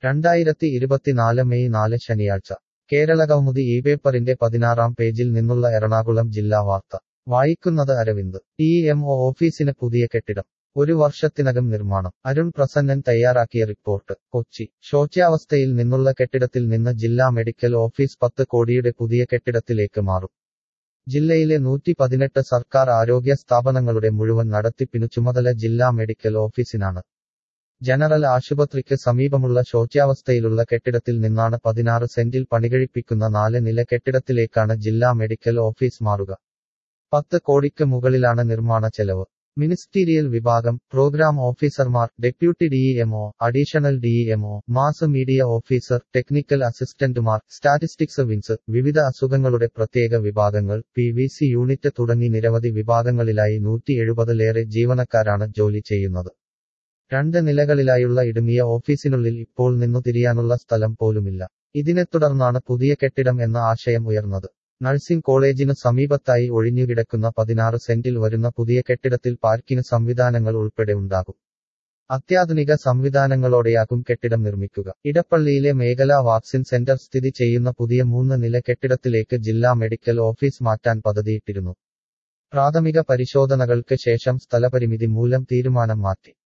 രണ്ടായിരത്തി ഇരുപത്തിനാല് മെയ് നാല് ശനിയാഴ്ച കേരളകൗമുദി ഈ പേപ്പറിന്റെ പതിനാറാം പേജിൽ നിന്നുള്ള എറണാകുളം ജില്ലാ വാർത്ത വായിക്കുന്നത് അരവിന്ദ് ടി എം ഒ ഓഫീസിന് പുതിയ കെട്ടിടം ഒരു വർഷത്തിനകം നിർമ്മാണം അരുൺ പ്രസന്നൻ തയ്യാറാക്കിയ റിപ്പോർട്ട് കൊച്ചി ശോച്യാവസ്ഥയിൽ നിന്നുള്ള കെട്ടിടത്തിൽ നിന്ന് ജില്ലാ മെഡിക്കൽ ഓഫീസ് പത്ത് കോടിയുടെ പുതിയ കെട്ടിടത്തിലേക്ക് മാറും ജില്ലയിലെ നൂറ്റി പതിനെട്ട് സർക്കാർ ആരോഗ്യ സ്ഥാപനങ്ങളുടെ മുഴുവൻ നടത്തിപ്പിനു ചുമതല ജില്ലാ മെഡിക്കൽ ഓഫീസിനാണ് ജനറൽ ആശുപത്രിക്ക് സമീപമുള്ള ശോച്യാവസ്ഥയിലുള്ള കെട്ടിടത്തിൽ നിന്നാണ് പതിനാറ് സെന്റിൽ പണികഴിപ്പിക്കുന്ന നാല് നില കെട്ടിടത്തിലേക്കാണ് ജില്ലാ മെഡിക്കൽ ഓഫീസ് മാറുക പത്ത് കോടിക്ക് മുകളിലാണ് നിർമ്മാണ ചെലവ് മിനിസ്റ്റീരിയൽ വിഭാഗം പ്രോഗ്രാം ഓഫീസർമാർ deputy DEMO additional DEMO mass media officer technical അസിസ്റ്റന്റുമാർ സ്റ്റാറ്റിസ്റ്റിക്സ് വിങ്സ് വിവിധ അസുഖങ്ങളുടെ പ്രത്യേക വിഭാഗങ്ങൾ പി വി സി യൂണിറ്റ് തുടങ്ങി നിരവധി വിഭാഗങ്ങളിലായി നൂറ്റി എഴുപതിലേറെ ജീവനക്കാരാണ് ജോലി ചെയ്യുന്നത് രണ്ട് നിലകളിലായുള്ള ഇടുങ്ങിയ ഓഫീസിനുള്ളിൽ ഇപ്പോൾ നിന്നു തിരിയാനുള്ള സ്ഥലം പോലുമില്ല ഇതിനെ തുടർന്നാണ് പുതിയ കെട്ടിടം എന്ന ആശയം ഉയർന്നത് നഴ്സിംഗ് കോളേജിനു സമീപത്തായി ഒഴിഞ്ഞുകിടക്കുന്ന പതിനാറ് സെന്റിൽ വരുന്ന പുതിയ കെട്ടിടത്തിൽ പാർക്കിംഗ് സംവിധാനങ്ങൾ ഉൾപ്പെടെ ഉണ്ടാകും അത്യാധുനിക സംവിധാനങ്ങളോടെയാകും കെട്ടിടം നിർമ്മിക്കുക ഇടപ്പള്ളിയിലെ മേഖലാ വാക്സിൻ സെന്റർ സ്ഥിതി ചെയ്യുന്ന പുതിയ മൂന്ന് നില കെട്ടിടത്തിലേക്ക് ജില്ലാ മെഡിക്കൽ ഓഫീസ് മാറ്റാൻ പദ്ധതിയിട്ടിരുന്നു പ്രാഥമിക പരിശോധനകൾക്ക് ശേഷം സ്ഥലപരിമിതി മൂലം തീരുമാനം മാറ്റി